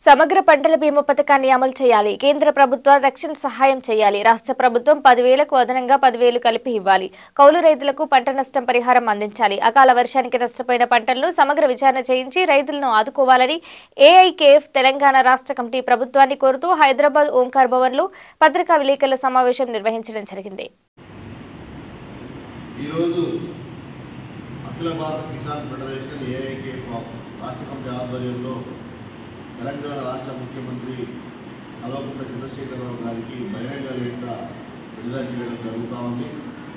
సమగ్ర పంటల బీమా పథకాన్ని అమలు చేయాలి కేంద్ర ప్రభుత్వం రక్షణ సహాయం చేయాలి రాష్ట్ర ప్రభుత్వం పదివేలకు అదనంగా పదివేలు కలిపి ఇవ్వాలి కౌలు రైతులకు పంట నష్టం పరిహారం అందించాలి అకాల వర్షానికి నష్టపోయిన పంటలను సమగ్ర విచారణ చేయించి రైతులను ఆదుకోవాలని ఏఐకేఎఫ్ తెలంగాణ రాష్ట్ర కమిటీ ప్రభుత్వాన్ని కోరుతూ హైదరాబాద్ ఓంకార్ భవన్లో పత్రికా విలేకరుల సమావేశం నిర్వహించడం జరిగింది ఈరోజు అఖిల భారత కిసాన్ ఫెడరేషన్ ఏఐకే రాష్ట్ర కమిటీ ఆధ్వర్యంలో తెలంగాణ రాష్ట్ర ముఖ్యమంత్రి కల్వకుంట్ల చంద్రశేఖరరావు గారికి బహిరంగ లేఖ విడుదల చేయడం జరుగుతూ ఉంది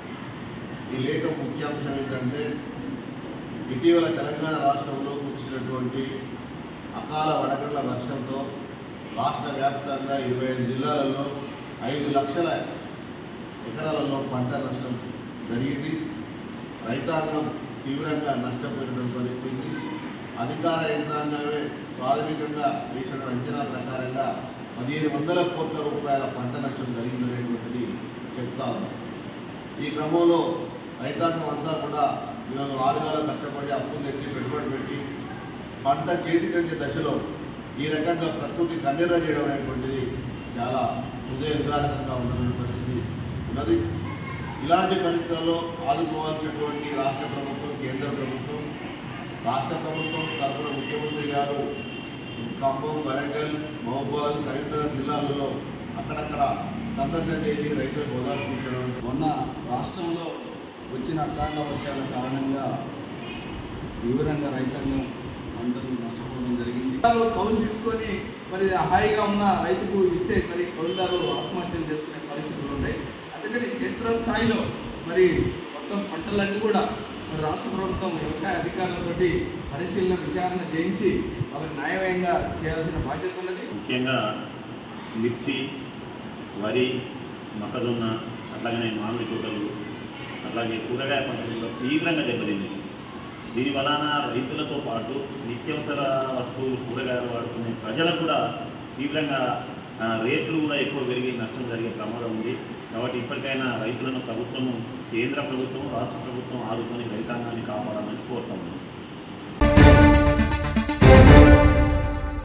ఈ లేఖ ముఖ్యాంశం ఏంటంటే ఇటీవల తెలంగాణ రాష్ట్రంలో కురిసినటువంటి అకాల వడగళ్ల వర్షంతో రాష్ట్ర వ్యాప్తంగా ఇరవై ఐదు జిల్లాలలో ఐదు లక్షల ఎకరాలలో పంట నష్టం జరిగింది రైతాంగం తీవ్రంగా నష్టపోయిన పరిస్థితి అధికార యంత్రాంగమే ప్రాథమికంగా వేసిన అంచనా ప్రకారంగా పదిహేను వందల కోట్ల రూపాయల పంట నష్టం జరిగిందనేటువంటిది చెప్తా ఉన్నాం ఈ క్రమంలో రైతాంగం అంతా కూడా ఈరోజు ఆరుగాలు కష్టపడి అప్పులు తెచ్చి పెట్టుబడి పెట్టి పంట చేతికొచ్చే దశలో ఈ రకంగా ప్రకృతి కన్నెర చేయడం అనేటువంటిది చాలా హృదయ వికారకంగా ఉన్నటువంటి పరిస్థితి ఉన్నది ఇలాంటి పరిస్థితుల్లో ఆదుకోవాల్సినటువంటి రాష్ట్ర ప్రభుత్వం కేంద్ర ప్రభుత్వం రాష్ట్ర ప్రభుత్వం తరఫున ముఖ్యమంత్రి గారు ఖమ్మం వరంగల్ మహబూబాద్ కరీంనగర్ జిల్లాలలో అక్కడక్కడ సందర్శన చేసి రైతులకు ఓదార్పించడం మొన్న రాష్ట్రంలో వచ్చిన అకాల వర్షాల కారణంగా తీవ్రంగా రైతాంగం అందరూ నష్టపోవడం జరిగింది కౌలు తీసుకొని మరి హాయిగా ఉన్న రైతుకు ఇస్తే మరి కౌలుదారు ఆత్మహత్యలు చేసుకునే పరిస్థితులు ఉన్నాయి అందుకని క్షేత్రస్థాయిలో మరి మొత్తం పంటలన్నీ కూడా మరి రాష్ట్ర ప్రభుత్వం వ్యవసాయ అధికారులతోటి పరిశీలన విచారణ చేయించి వాళ్ళకి న్యాయమయంగా చేయాల్సిన బాధ్యత ఉన్నది ముఖ్యంగా మిర్చి వరి మొక్కజొన్న అట్లాగనే మామిడి తోటలు అట్లాగే కూరగాయ పంటలు తీవ్రంగా దెబ్బతింది దీని వలన రైతులతో పాటు నిత్యావసర వస్తువులు కూరగాయలు వాడుకునే ప్రజలకు కూడా తీవ్రంగా ఆ, రేట్లు కూడా ఎక్కువ పెరిగి నష్టం జరిగే ప్రమాదం ఉంది కాబట్టి ఇప్పటికైనా రైతులను ప్రభుత్వము కేంద్ర ప్రభుత్వం రాష్ట్ర ప్రభుత్వం ఆదుకొని రైతాంగాన్ని కాపాడాలని కోరుతాము